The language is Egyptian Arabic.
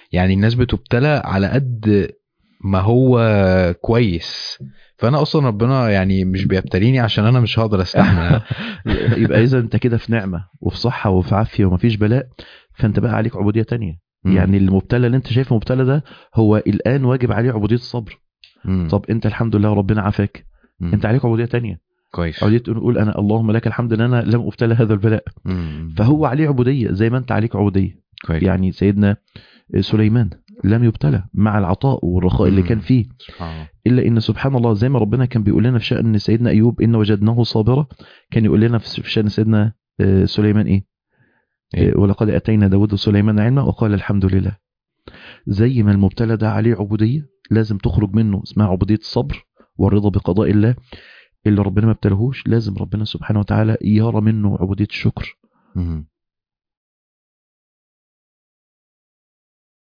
يعني الناس بتبتلى على قد ما هو كويس فانا اصلا ربنا يعني مش بيبتليني عشان انا مش هقدر استحمل يبقى اذا انت كده في نعمه وفي صحه وفي عافيه ومفيش بلاء فانت بقى عليك عبوديه تانية يعني المبتلى اللي انت شايفه مبتلى ده هو الان واجب عليه عبوديه الصبر مم. طب انت الحمد لله ربنا عافاك مم. انت عليك عبوديه تانية كويس عبوديه تقول انا اللهم لك الحمد ان انا لم ابتلى هذا البلاء مم. فهو عليه عبوديه زي ما انت عليك عبوديه كويس يعني سيدنا سليمان لم يبتلى مع العطاء والرخاء اللي مم. كان فيه سبحان الله الا ان سبحان الله زي ما ربنا كان بيقول لنا في شان سيدنا ايوب ان وجدناه صابرا كان يقول لنا في في شان سيدنا آه، سليمان ايه إيه؟ آه، ولقد اتينا داود سليمان علما وقال الحمد لله زي ما المبتلى ده عليه عبوديه لازم تخرج منه اسمها عبوديه الصبر والرضا بقضاء الله اللي ربنا ما ابتلهوش لازم ربنا سبحانه وتعالى يرى منه عبوديه الشكر مم.